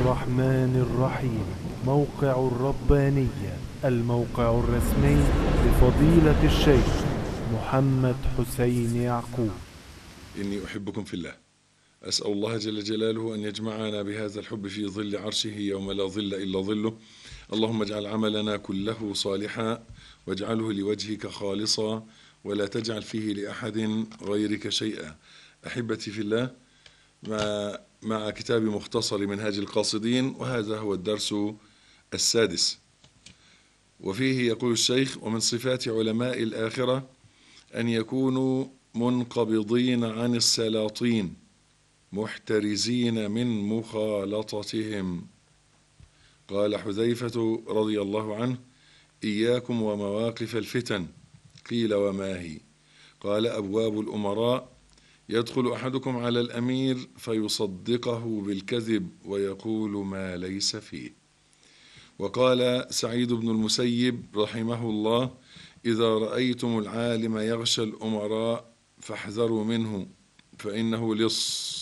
الرحمن الرحيم موقع الربانية الموقع الرسمي لفضيلة الشيخ محمد حسين يعقوب إني أحبكم في الله أسأل الله جل جلاله أن يجمعنا بهذا الحب في ظل عرشه يوم لا ظل إلا ظله اللهم اجعل عملنا كله صالحا واجعله لوجهك خالصا ولا تجعل فيه لأحد غيرك شيئا أحبتي في الله مع, مع كتاب مختصر منهاج القاصدين وهذا هو الدرس السادس وفيه يقول الشيخ ومن صفات علماء الآخرة أن يكونوا منقبضين عن السلاطين محترزين من مخالطتهم قال حذيفة رضي الله عنه إياكم ومواقف الفتن قيل وما هي قال أبواب الأمراء يدخل أحدكم على الأمير فيصدقه بالكذب ويقول ما ليس فيه وقال سعيد بن المسيب رحمه الله إذا رأيتم العالم يغشى الأمراء فاحذروا منه فإنه لص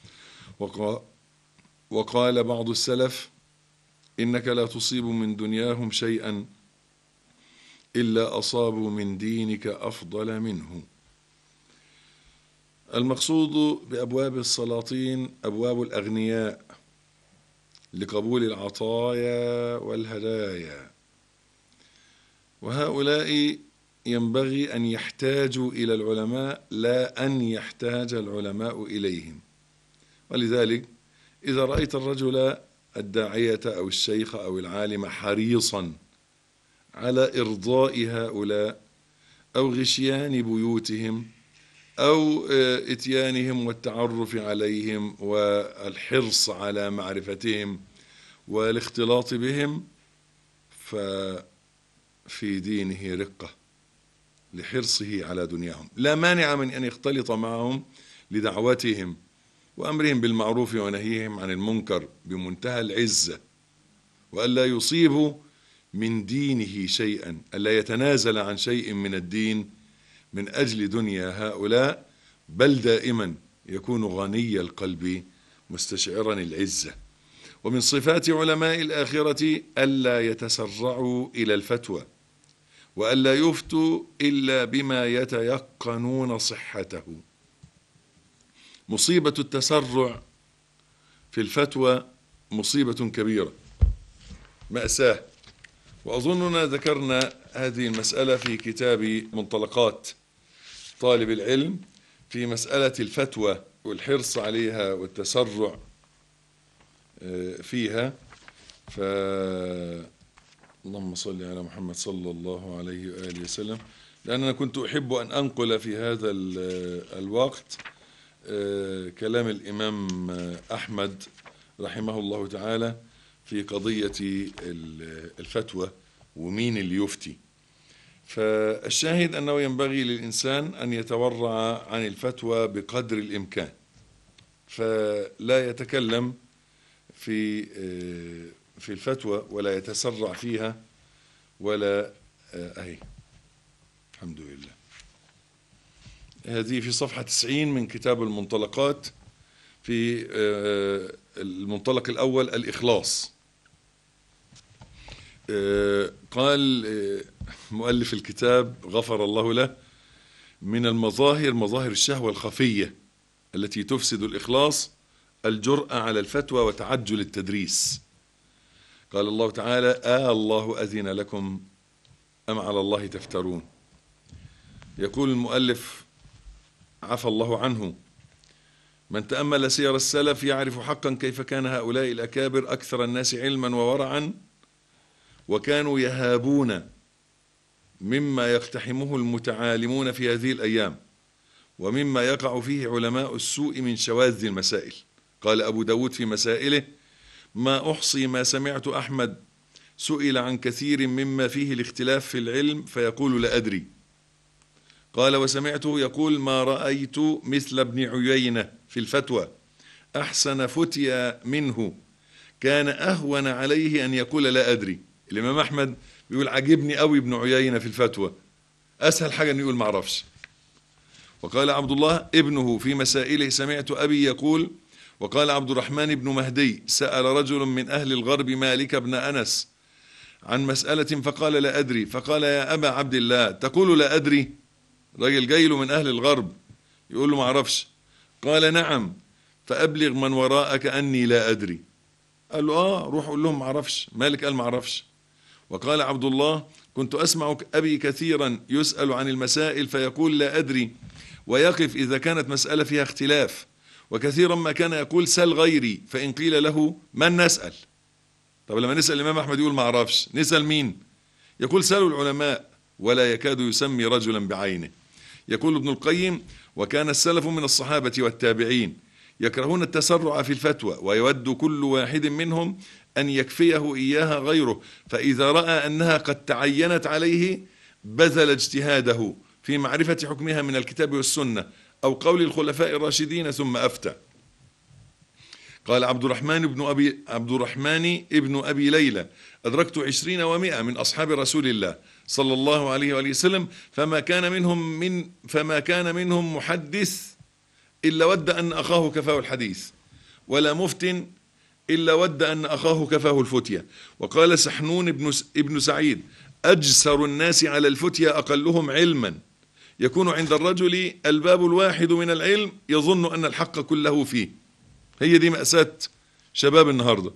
وقال بعض السلف إنك لا تصيب من دنياهم شيئا إلا أصابوا من دينك أفضل منه المقصود بأبواب السلاطين أبواب الأغنياء لقبول العطايا والهدايا وهؤلاء ينبغي أن يحتاجوا إلى العلماء لا أن يحتاج العلماء إليهم ولذلك إذا رأيت الرجل الداعية أو الشيخ أو العالم حريصا على إرضاء هؤلاء أو غشيان بيوتهم أو إتيانهم والتعرف عليهم والحرص على معرفتهم والاختلاط بهم ففي دينه رقة لحرصه على دنياهم لا مانع من أن يختلط معهم لدعوتهم وأمرهم بالمعروف ونهيهم عن المنكر بمنتهى العزة وألا يصيبوا من دينه شيئا ألا يتنازل عن شيء من الدين من أجل دنيا هؤلاء بل دائما يكون غني القلب مستشعرا العزة ومن صفات علماء الآخرة ألا يتسرعوا إلى الفتوى وألا يفتوا إلا بما يتيقنون صحته مصيبة التسرع في الفتوى مصيبة كبيرة مأساة وأظننا ذكرنا هذه المسألة في كتاب منطلقات طالب العلم في مسألة الفتوى والحرص عليها والتسرع فيها ف اللهم صل على محمد صلى الله عليه وآله وسلم لأننا كنت أحب أن أنقل في هذا الوقت كلام الإمام أحمد رحمه الله تعالى في قضية الفتوى ومين اللي يفتي فالشاهد أنه ينبغي للإنسان أن يتورع عن الفتوى بقدر الإمكان فلا يتكلم في في الفتوى ولا يتسرع فيها ولا أهي الحمد لله هذه في صفحة 90 من كتاب المنطلقات في المنطلق الأول الإخلاص قال مؤلف الكتاب غفر الله له من المظاهر مظاهر الشهوة الخفية التي تفسد الإخلاص الجرأة على الفتوى وتعجل التدريس قال الله تعالى آه الله أذن لكم أم على الله تفترون يقول المؤلف عفى الله عنه من تأمل سير السلف يعرف حقا كيف كان هؤلاء الأكابر أكثر الناس علما وورعا وكانوا يهابون مما يقتحمه المتعالمون في هذه الأيام ومما يقع فيه علماء السوء من شواذ المسائل قال أبو داود في مسائله ما أحصي ما سمعت أحمد سئل عن كثير مما فيه الاختلاف في العلم فيقول لا أدري قال وسمعته يقول ما رأيت مثل ابن عيينة في الفتوى أحسن فتيا منه كان أهون عليه أن يقول لا أدري الإمام أحمد بيقول عجبني قوي ابن عيينة في الفتوى أسهل حاجة أن يقول معرفش وقال عبد الله ابنه في مسائله سمعت أبي يقول وقال عبد الرحمن بن مهدي سأل رجل من أهل الغرب مالك بن أنس عن مسألة فقال لا أدري فقال يا أبا عبد الله تقول لا أدري راجل جاي له من أهل الغرب يقول له ما أعرفش قال نعم فأبلغ من وراءك أني لا أدري قال له آه روح قول لهم ما أعرفش مالك قال ما أعرفش وقال عبد الله كنت أسمع أبي كثيرا يسأل عن المسائل فيقول لا أدري ويقف إذا كانت مسألة فيها اختلاف وكثيرا ما كان يقول سل غيري فإن قيل له من نسأل طب لما نسأل الإمام أحمد يقول ما أعرفش نسأل مين يقول سألوا العلماء ولا يكاد يسمي رجلا بعينه يقول ابن القيم وكان السلف من الصحابة والتابعين يكرهون التسرع في الفتوى ويود كل واحد منهم أن يكفيه إياها غيره فإذا رأى أنها قد تعينت عليه بذل اجتهاده في معرفة حكمها من الكتاب والسنة أو قول الخلفاء الراشدين ثم أفتى قال عبد الرحمن بن أبي عبد الرحمن ابن أبي ليلى أدركت عشرين ومائة من أصحاب رسول الله صلى الله عليه وآله وسلم فما كان منهم من فما كان منهم محدث إلا ود أن أخاه كفاه الحديث ولا مفتن إلا ود أن أخاه كفاه الفتية وقال سحنون ابن ابن سعيد أجسر الناس على الفتية أقلهم علما يكون عند الرجل الباب الواحد من العلم يظن أن الحق كله فيه هي دي مأساة شباب النهاردة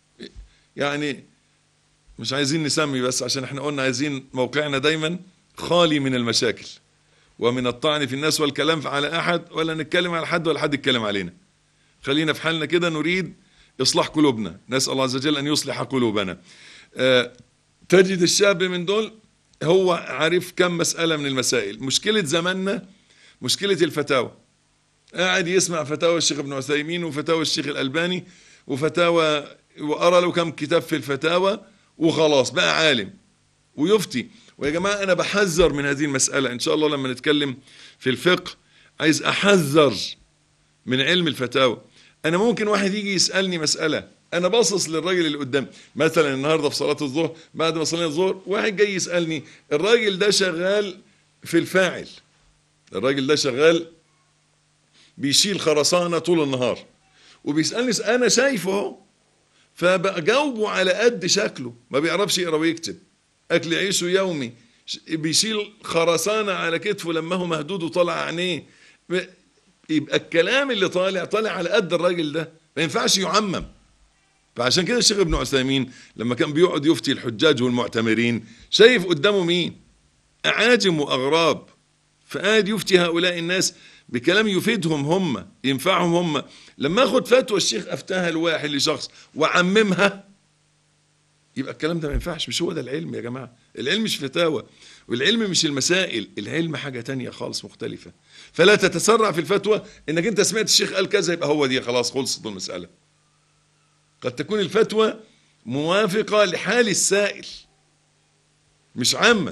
يعني مش عايزين نسمي بس عشان احنا قلنا عايزين موقعنا دايما خالي من المشاكل ومن الطعن في الناس والكلام على أحد ولا نتكلم على حد ولا حد يتكلم علينا خلينا في حالنا كده نريد إصلاح قلوبنا نسأل الله عز وجل أن يصلح قلوبنا أه تجد الشاب من دول هو عارف كم مسألة من المسائل مشكلة زماننا مشكلة الفتاوى قاعد يسمع فتاوى الشيخ ابن عثيمين وفتاوى الشيخ الألباني وفتاوى وقرأ له كم كتاب في الفتاوى وخلاص بقى عالم ويفتي ويا جماعة أنا بحذر من هذه المسألة إن شاء الله لما نتكلم في الفقه عايز أحذر من علم الفتاوى أنا ممكن واحد يجي يسألني مسألة أنا باصص للراجل اللي قدام مثلا النهاردة في صلاة الظهر بعد ما صلينا الظهر واحد جاي يسألني الراجل ده شغال في الفاعل الراجل ده شغال بيشيل خرسانة طول النهار وبيسألني أنا شايفه اهو فبجاوبه على قد شكله ما بيعرفش يقرا ويكتب أكل عيشه يومي بيشيل خرسانة على كتفه لما هو مهدود وطلع عينيه يبقى الكلام اللي طالع طالع على قد الراجل ده ما ينفعش يعمم فعشان كده الشيخ ابن عثيمين لما كان بيقعد يفتي الحجاج والمعتمرين شايف قدامه مين أعاجم وأغراب فقاعد يفتي هؤلاء الناس بكلام يفيدهم هم ينفعهم هم لما اخد فتوى الشيخ افتاها لواحد لشخص وعممها يبقى الكلام ده ما ينفعش مش هو ده العلم يا جماعه العلم مش فتاوى والعلم مش المسائل العلم حاجه تانية خالص مختلفه فلا تتسرع في الفتوى انك انت سمعت الشيخ قال كذا يبقى هو دي خلاص خلصت المساله قد تكون الفتوى موافقه لحال السائل مش عامه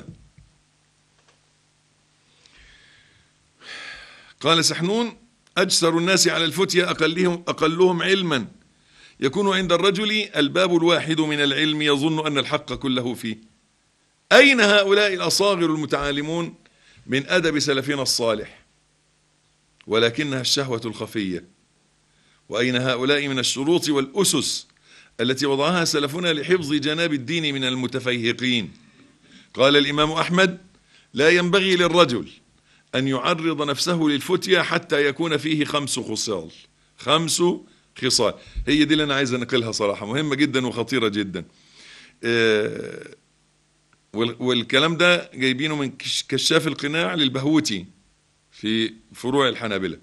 قال سحنون أجسر الناس على الفتية أقلهم, أقلهم علما يكون عند الرجل الباب الواحد من العلم يظن أن الحق كله فيه أين هؤلاء الأصاغر المتعالمون من أدب سلفنا الصالح ولكنها الشهوة الخفية وأين هؤلاء من الشروط والأسس التي وضعها سلفنا لحفظ جناب الدين من المتفيهقين قال الإمام أحمد لا ينبغي للرجل أن يعرض نفسه للفتية حتى يكون فيه خمس خصال خمس خصال هي دي اللي أنا عايز أنقلها صراحة مهمة جدا وخطيرة جدا والكلام ده جايبينه من كشاف القناع للبهوتي في فروع الحنابلة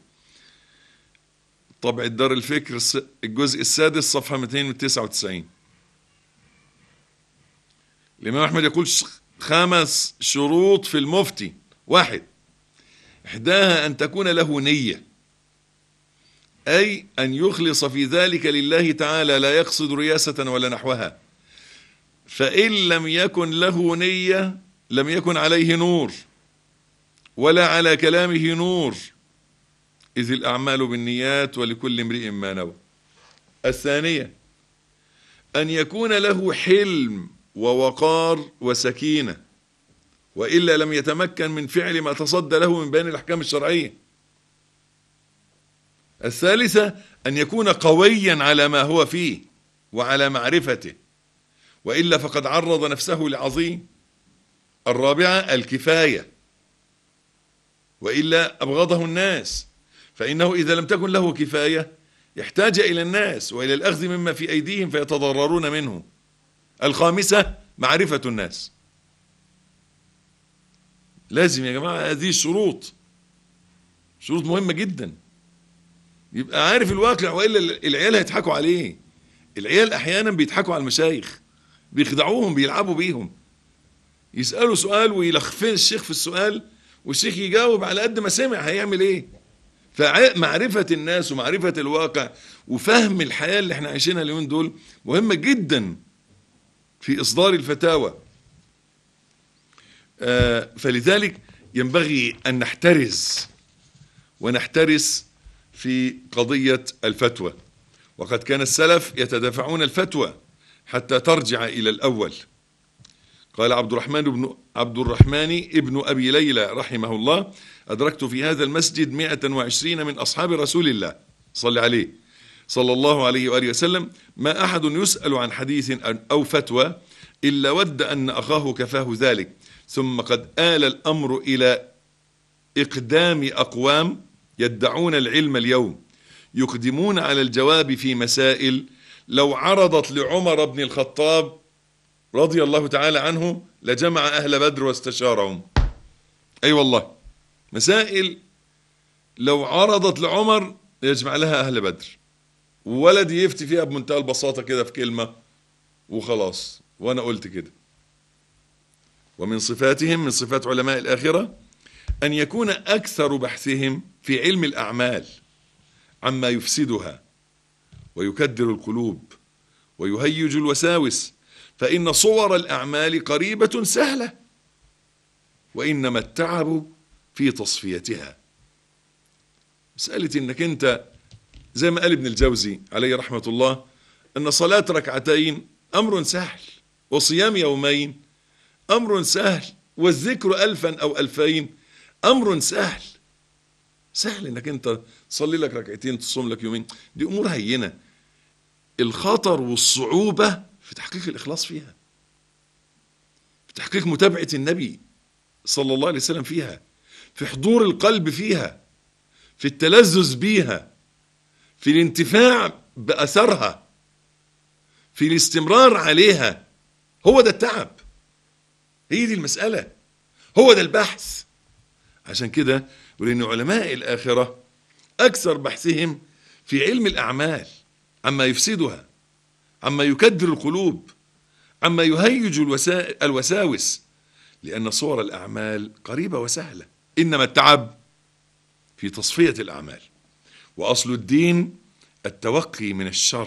طبع الدار الفكر الجزء السادس صفحة 299 الإمام أحمد يقول خمس شروط في المفتي واحد إحداها أن تكون له نية أي أن يخلص في ذلك لله تعالى لا يقصد رياسة ولا نحوها فإن لم يكن له نية لم يكن عليه نور ولا على كلامه نور إذ الأعمال بالنيات ولكل امرئ ما نوى الثانية أن يكون له حلم ووقار وسكينة وإلا لم يتمكن من فعل ما تصدى له من بيان الأحكام الشرعية الثالثة أن يكون قويا على ما هو فيه وعلى معرفته وإلا فقد عرض نفسه لعظيم الرابعة الكفاية وإلا أبغضه الناس فإنه إذا لم تكن له كفاية يحتاج إلى الناس وإلى الأخذ مما في أيديهم فيتضررون منه الخامسة معرفة الناس لازم يا جماعة هذه الشروط شروط مهمة جدا يبقى عارف الواقع وإلا العيال هيضحكوا عليه العيال أحيانا بيضحكوا على المشايخ بيخدعوهم بيلعبوا بيهم يسألوا سؤال ويلخفين الشيخ في السؤال والشيخ يجاوب على قد ما سمع هيعمل ايه فمعرفة الناس ومعرفة الواقع وفهم الحياة اللي احنا عايشينها اليومين دول مهمة جدا في إصدار الفتاوى آه فلذلك ينبغي أن نحترز ونحترس في قضية الفتوى وقد كان السلف يتدافعون الفتوى حتى ترجع إلى الأول قال عبد الرحمن بن عبد الرحمن ابن أبي ليلى رحمه الله أدركت في هذا المسجد 120 من أصحاب رسول الله صلى عليه صلى الله عليه وآله وسلم ما أحد يسأل عن حديث أو فتوى إلا ود أن أخاه كفاه ذلك ثم قد آل الأمر إلى إقدام أقوام يدعون العلم اليوم يقدمون على الجواب في مسائل لو عرضت لعمر بن الخطاب رضي الله تعالى عنه لجمع أهل بدر واستشارهم أي أيوة والله مسائل لو عرضت لعمر يجمع لها أهل بدر ولد يفتي فيها بمنتهى البساطة كده في كلمة وخلاص وأنا قلت كده ومن صفاتهم من صفات علماء الآخرة أن يكون أكثر بحثهم في علم الأعمال عما يفسدها ويكدر القلوب ويهيج الوساوس فإن صور الأعمال قريبة سهلة وإنما التعب في تصفيتها مسألة إنك أنت زي ما قال ابن الجوزي عليه رحمة الله أن صلاة ركعتين أمر سهل وصيام يومين أمر سهل والذكر ألفا أو ألفين أمر سهل سهل إنك أنت تصلي لك ركعتين تصوم لك يومين دي أمور هينة الخطر والصعوبة في تحقيق الإخلاص فيها في تحقيق متابعة النبي صلى الله عليه وسلم فيها في حضور القلب فيها في التلذذ بيها في الانتفاع بأثرها في الاستمرار عليها هو ده التعب هي دي المسألة هو ده البحث عشان كده ولأن علماء الآخرة أكثر بحثهم في علم الأعمال عما يفسدها عما يكدر القلوب عما يهيج الوسا... الوساوس لأن صور الأعمال قريبة وسهلة إنما التعب في تصفية الأعمال وأصل الدين التوقي من الشر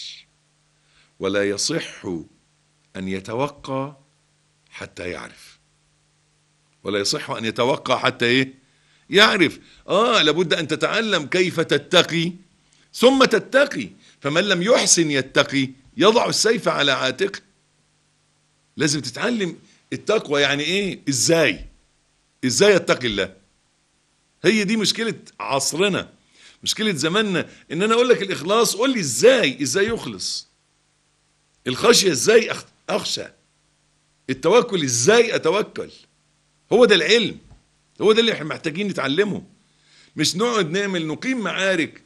ولا يصح أن يتوقى حتى يعرف ولا يصح أن يتوقع حتى إيه يعرف آه لابد أن تتعلم كيف تتقي ثم تتقي فمن لم يحسن يتقي يضع السيف على عاتقه لازم تتعلم التقوى يعني ايه ازاي ازاي يتقي الله هي دي مشكلة عصرنا مشكلة زماننا ان انا اقول لك الاخلاص قول لي ازاي ازاي يخلص الخشية ازاي اخشى التوكل ازاي اتوكل هو ده العلم هو ده اللي احنا محتاجين نتعلمه مش نقعد نعمل نقيم معارك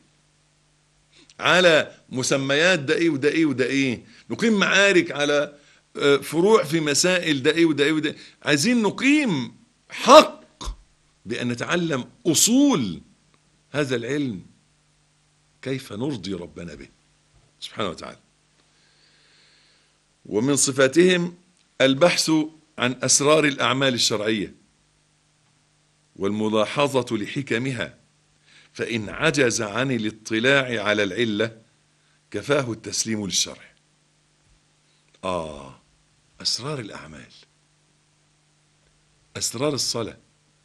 على مسميات ده ايه وده ايه وده ايه نقيم معارك على فروع في مسائل ده ايه وده ايه وده عايزين نقيم حق بان نتعلم اصول هذا العلم كيف نرضي ربنا به سبحانه وتعالى ومن صفاتهم البحث عن اسرار الاعمال الشرعيه والملاحظه لحكمها فإن عجز عن الاطلاع على العلة كفاه التسليم للشرع آه أسرار الأعمال أسرار الصلاة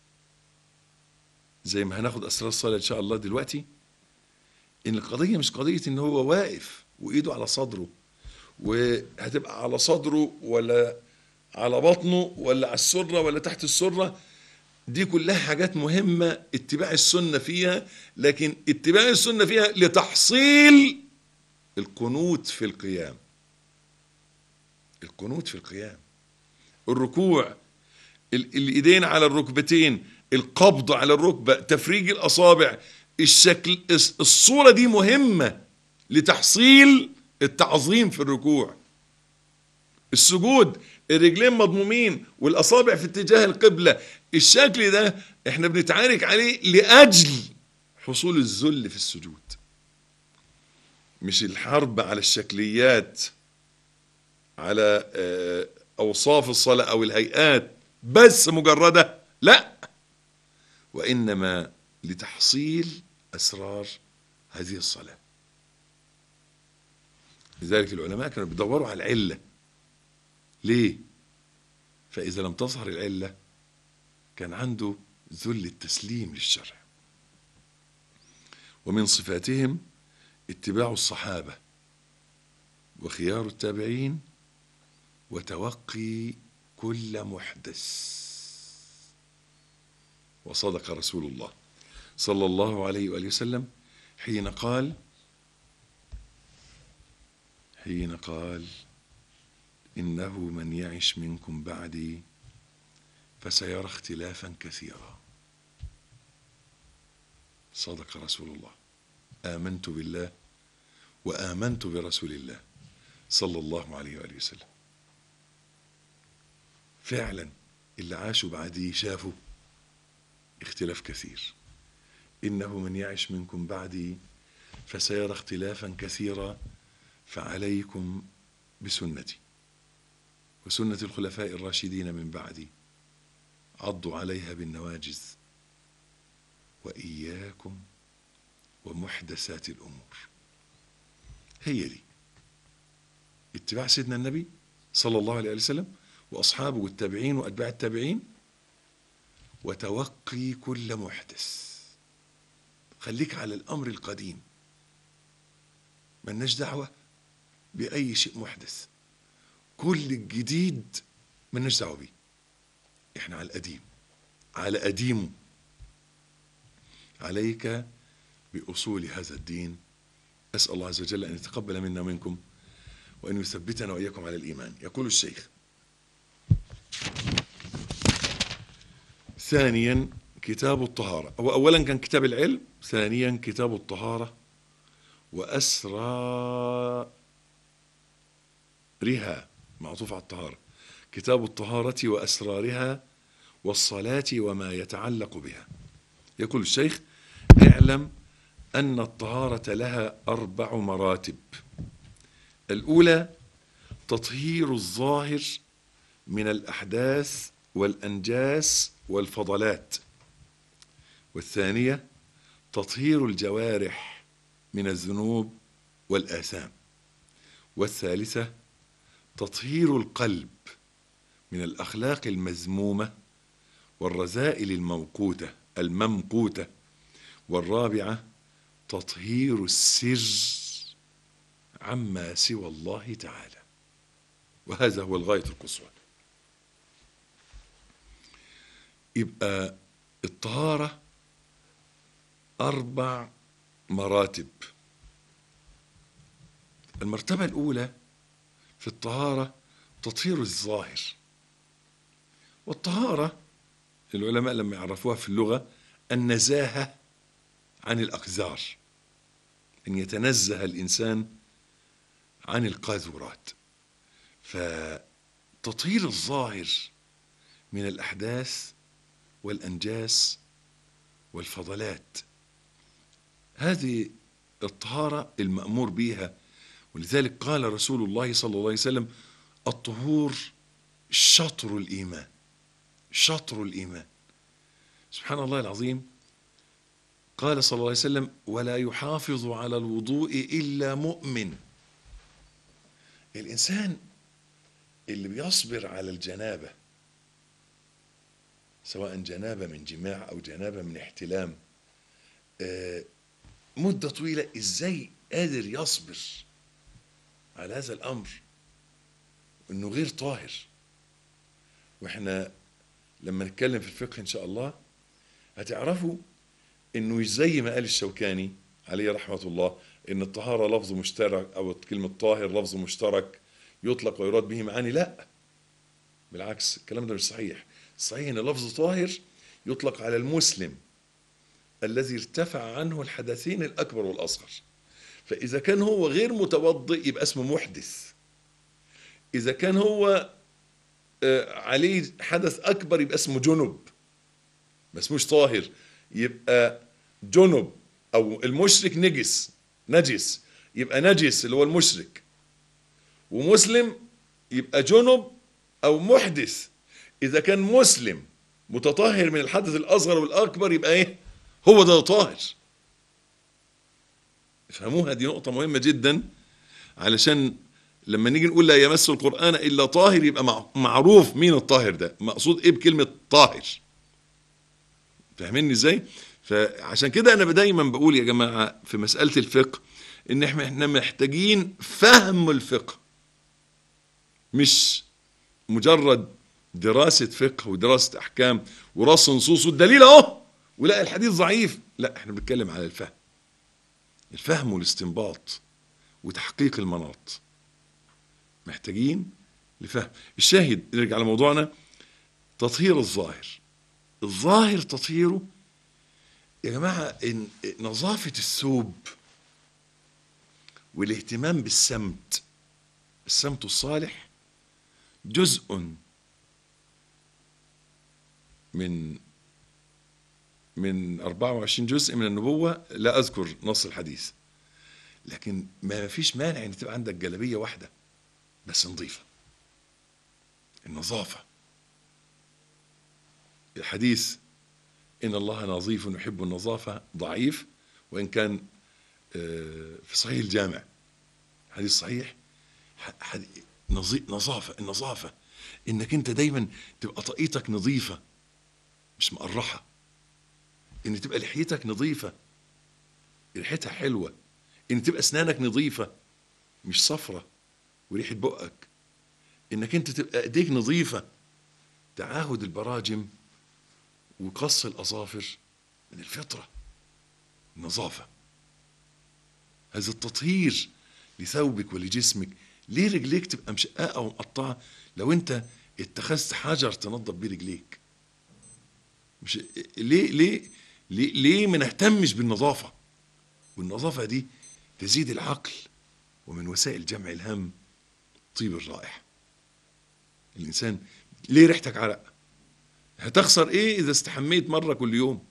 زي ما هناخد أسرار الصلاة إن شاء الله دلوقتي إن القضية مش قضية إن هو واقف وإيده على صدره وهتبقى على صدره ولا على بطنه ولا على السرة ولا تحت السرة دي كلها حاجات مهمة اتباع السنة فيها لكن اتباع السنة فيها لتحصيل القنوت في القيام القنوت في القيام الركوع ال- الايدين على الركبتين القبض على الركبة تفريج الاصابع الشكل الس- الصورة دي مهمة لتحصيل التعظيم في الركوع السجود الرجلين مضمومين والاصابع في اتجاه القبلة الشكل ده احنا بنتعارك عليه لاجل حصول الذل في السجود مش الحرب على الشكليات على آه، اوصاف الصلاة او الهيئات بس مجردة لا وانما لتحصيل اسرار هذه الصلاة لذلك العلماء كانوا بيدوروا على العلة ليه فإذا لم تظهر العلة كان عنده ذل التسليم للشرع ومن صفاتهم اتباع الصحابة وخيار التابعين وتوقي كل محدث وصدق رسول الله صلى الله عليه وآله وسلم حين قال حين قال إنه من يعش منكم بعدي فسيرى اختلافا كثيرا صدق رسول الله آمنت بالله وآمنت برسول الله صلى الله عليه وآله وسلم فعلا اللي عاشوا بعدي شافوا اختلاف كثير إنه من يعش منكم بعدي فسيرى اختلافا كثيرا فعليكم بسنتي وسنة الخلفاء الراشدين من بعدي عضوا عليها بالنواجز وإياكم ومحدثات الأمور هي دي اتباع سيدنا النبي صلى الله عليه وسلم وأصحابه والتابعين وأتباع التابعين وتوقي كل محدث خليك على الأمر القديم ملناش دعوة بأي شيء محدث كل الجديد ملناش دعوة بيه احنا على القديم على قديمه عليك بأصول هذا الدين أسأل الله عز وجل أن يتقبل منا ومنكم وأن يثبتنا وإياكم على الإيمان يقول الشيخ ثانيا كتاب الطهارة هو أولا كان كتاب العلم ثانيا كتاب الطهارة وأسرارها معطوف على الطهارة كتاب الطهارة وأسرارها والصلاة وما يتعلق بها يقول الشيخ اعلم أن الطهارة لها أربع مراتب الأولى تطهير الظاهر من الأحداث والأنجاس والفضلات والثانية تطهير الجوارح من الذنوب والآثام والثالثة تطهير القلب من الأخلاق المذمومة والرذائل الموقوتة الممقوتة والرابعة تطهير السر عما سوى الله تعالى وهذا هو الغاية القصوى يبقى الطهارة أربع مراتب المرتبة الأولى في الطهارة تطهير الظاهر والطهارة العلماء لما يعرفوها في اللغة النزاهة عن الأقذار أن يتنزه الإنسان عن القاذورات فتطهير الظاهر من الأحداث والأنجاس والفضلات هذه الطهارة المأمور بها ولذلك قال رسول الله صلى الله عليه وسلم الطهور شطر الإيمان شطر الإيمان سبحان الله العظيم قال صلى الله عليه وسلم ولا يحافظ على الوضوء إلا مؤمن الإنسان اللي بيصبر على الجنابة سواء جنابة من جماع أو جنابة من احتلام آه، مدة طويلة إزاي قادر يصبر على هذا الأمر إنه غير طاهر وإحنا لما نتكلم في الفقه إن شاء الله هتعرفوا انه مش زي ما قال الشوكاني عليه رحمة الله ان الطهارة لفظ مشترك او كلمة طاهر لفظ مشترك يطلق ويراد به معاني لا بالعكس الكلام ده مش صحيح صحيح ان لفظ طاهر يطلق على المسلم الذي ارتفع عنه الحدثين الاكبر والاصغر فاذا كان هو غير متوضئ يبقى اسمه محدث اذا كان هو آه، عليه حدث اكبر يبقى اسمه جنب ما اسموش طاهر يبقى جنب او المشرك نجس نجس يبقى نجس اللي هو المشرك ومسلم يبقى جنب او محدث اذا كان مسلم متطهر من الحدث الاصغر والاكبر يبقى ايه هو ده طاهر افهموها دي نقطة مهمة جدا علشان لما نيجي نقول لا يمس القرآن إلا طاهر يبقى مع- معروف مين الطاهر ده مقصود إيه بكلمة طاهر فاهميني إزاي فعشان كده أنا دايما بقول يا جماعة في مسألة الفقه إن إحنا إحنا محتاجين فهم الفقه مش مجرد دراسة فقه ودراسة أحكام ورص نصوص والدليل أهو ولا الحديث ضعيف لا إحنا بنتكلم على الفهم الفهم والاستنباط وتحقيق المناط محتاجين لفهم الشاهد نرجع لموضوعنا تطهير الظاهر الظاهر تطهيره يا جماعة إن نظافة الثوب والاهتمام بالسمت السمت الصالح جزء من من 24 جزء من النبوة لا أذكر نص الحديث لكن ما فيش مانع ان تبقى عندك جلابية واحدة بس نظيفة النظافة الحديث إن الله نظيف يحب النظافة ضعيف وإن كان آه، في صحيح الجامع حديث صحيح ح- حد- نظي- نظافة النظافة إنك أنت دايما تبقى طاقيتك نظيفة مش مقرحة إن تبقى لحيتك نظيفة ريحتها حلوة إن تبقى أسنانك نظيفة مش صفرة وريحة بقك إنك أنت تبقى إيديك نظيفة تعاهد البراجم وقص الأظافر من الفطرة النظافة هذا التطهير لثوبك ولجسمك ليه رجليك تبقى مشققة ومقطعة لو أنت اتخذت حجر تنظف بيه رجليك مش ليه ليه ليه, ليه ما نهتمش بالنظافة والنظافة دي تزيد العقل ومن وسائل جمع الهم طيب الرائحة الإنسان ليه ريحتك عرق هتخسر ايه اذا استحميت مرة كل يوم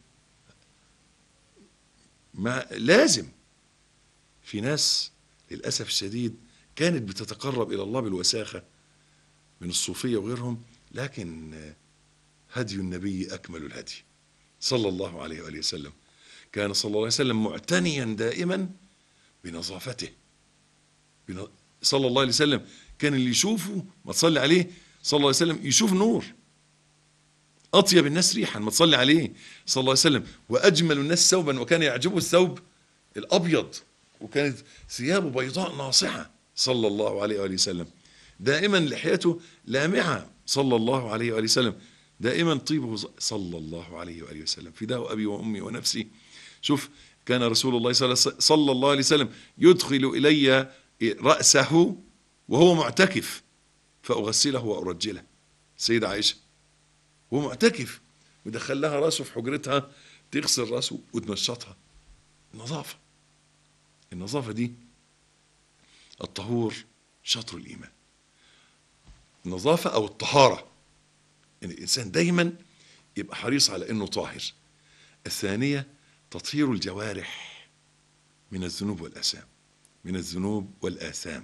ما لازم في ناس للأسف الشديد كانت بتتقرب إلى الله بالوساخة من الصوفية وغيرهم لكن هدي النبي أكمل الهدي صلى الله عليه وآله وسلم كان صلى الله عليه وسلم معتنيا دائما بنظافته بن- صلى الله عليه وسلم كان اللي يشوفه ما تصلي عليه صلى الله عليه وسلم يشوف نور أطيب الناس ريحا ما تصلي عليه صلى الله عليه وسلم وأجمل الناس ثوبا وكان يعجبه الثوب الأبيض وكانت ثيابه بيضاء ناصعة صلى الله عليه وآله وسلم دائما لحيته لامعة صلى الله عليه وآله وسلم دائما طيبه ز- صلى الله عليه وآله وسلم فداه أبي وأمي ونفسي شوف كان رسول الله صلى الله- صلى الله عليه وسلم يدخل إلي رأسه وهو معتكف فأغسله وأرجله سيدة عائشة وهو معتكف ودخل لها راسه في حجرتها تغسل راسه وتنشطها النظافة النظافة دي الطهور شطر الإيمان النظافة أو الطهارة إن الإنسان دايما يبقى حريص على إنه طاهر الثانية تطهير الجوارح من الذنوب والآثام من الذنوب والآثام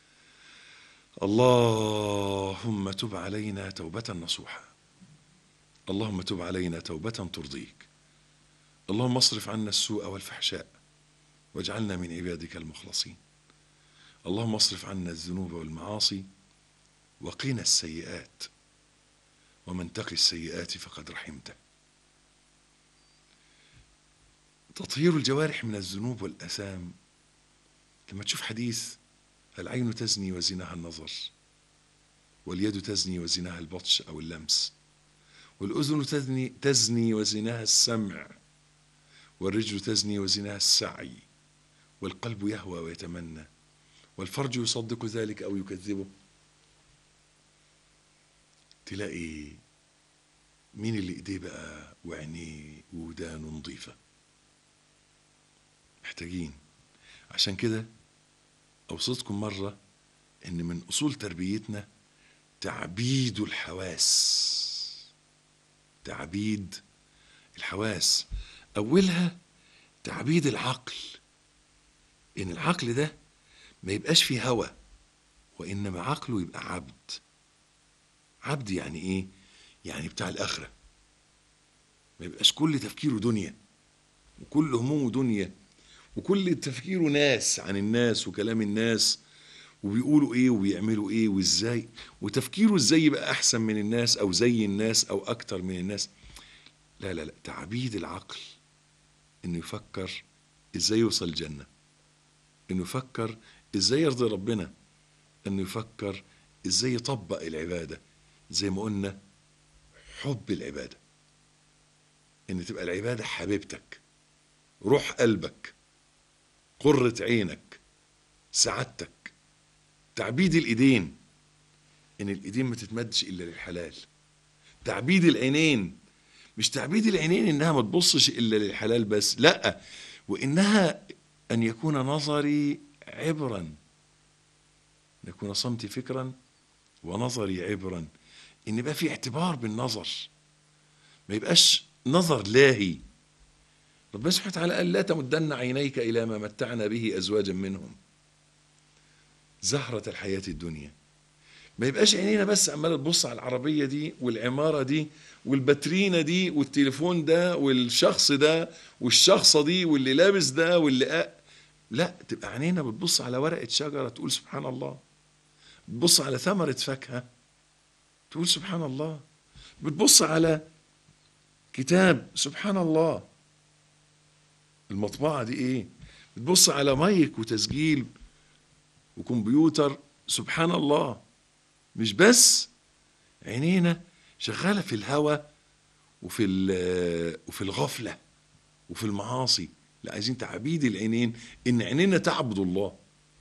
اللهم تب علينا توبة نصوحة اللهم تب علينا توبة ترضيك اللهم اصرف عنا السوء والفحشاء واجعلنا من عبادك المخلصين اللهم اصرف عنا الذنوب والمعاصي وقنا السيئات ومن تقي السيئات فقد رحمته تطهير الجوارح من الذنوب والأثام لما تشوف حديث العين تزني وزناها النظر واليد تزني وزناها البطش أو اللمس والأذن تزني, تزني وزناها السمع والرجل تزني وزناها السعي والقلب يهوى ويتمنى والفرج يصدق ذلك أو يكذبه تلاقي مين اللي ايديه بقى وعينيه وودانه نظيفة محتاجين عشان كده أوصيتكم مرة إن من أصول تربيتنا تعبيد الحواس تعبيد الحواس أولها تعبيد العقل إن العقل ده ما يبقاش فيه هوى وإنما عقله يبقى عبد عبد يعني إيه؟ يعني بتاع الآخرة ما يبقاش كل تفكيره دنيا وكل همومه دنيا وكل تفكيره ناس عن الناس وكلام الناس وبيقولوا ايه وبيعملوا ايه وازاي وتفكيره ازاي يبقى احسن من الناس او زي الناس او اكتر من الناس لا لا لا تعبيد العقل انه يفكر ازاي يوصل الجنة انه يفكر ازاي يرضي ربنا انه يفكر ازاي يطبق العبادة زي ما قلنا حب العبادة ان تبقى العبادة حبيبتك روح قلبك قرة عينك سعادتك تعبيد الايدين ان الايدين ما تتمدش الا للحلال تعبيد العينين مش تعبيد العينين انها ما تبصش الا للحلال بس لا وانها ان يكون نظري عبرا ان يكون صمتي فكرا ونظري عبرا ان يبقى في اعتبار بالنظر ما يبقاش نظر لاهي ربنا سبحانه وتعالى قال لا تمدن عينيك الى ما متعنا به ازواجا منهم زهرة الحياة الدنيا ما يبقاش عينينا بس عمالة تبص على العربية دي والعمارة دي والباترينا دي والتليفون ده والشخص ده والشخصة دي واللي لابس ده واللي أ... لا تبقى عينينا بتبص على ورقة شجرة تقول سبحان الله بتبص على ثمرة فاكهة تقول سبحان الله بتبص على كتاب سبحان الله المطبعة دي ايه بتبص على مايك وتسجيل وكمبيوتر سبحان الله مش بس عينينا شغاله في الهوى وفي وفي الغفله وفي المعاصي لا عايزين تعبيد العينين ان عينينا تعبد الله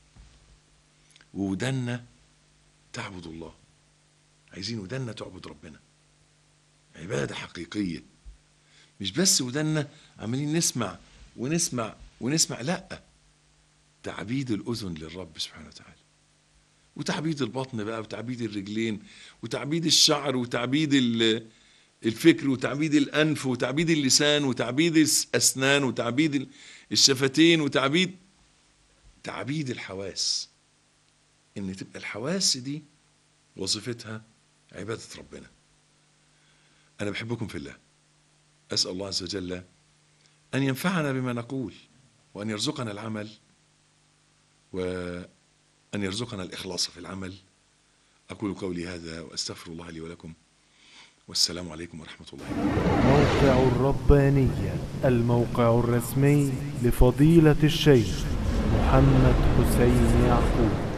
وودنا تعبد الله عايزين ودنا تعبد ربنا عباده حقيقيه مش بس ودنا عمالين نسمع ونسمع ونسمع لا تعبيد الأذن للرب سبحانه وتعالى وتعبيد البطن بقى وتعبيد الرجلين وتعبيد الشعر وتعبيد الفكر وتعبيد الأنف وتعبيد اللسان وتعبيد الأسنان وتعبيد الشفتين وتعبيد تعبيد الحواس إن تبقى الحواس دي وظيفتها عبادة ربنا أنا بحبكم في الله أسأل الله عز وجل أن ينفعنا بما نقول وأن يرزقنا العمل وأن يرزقنا الإخلاص في العمل أقول قولي هذا وأستغفر الله لي ولكم والسلام عليكم ورحمة الله موقع الربانية الموقع الرسمي لفضيلة الشيخ محمد حسين يعقوب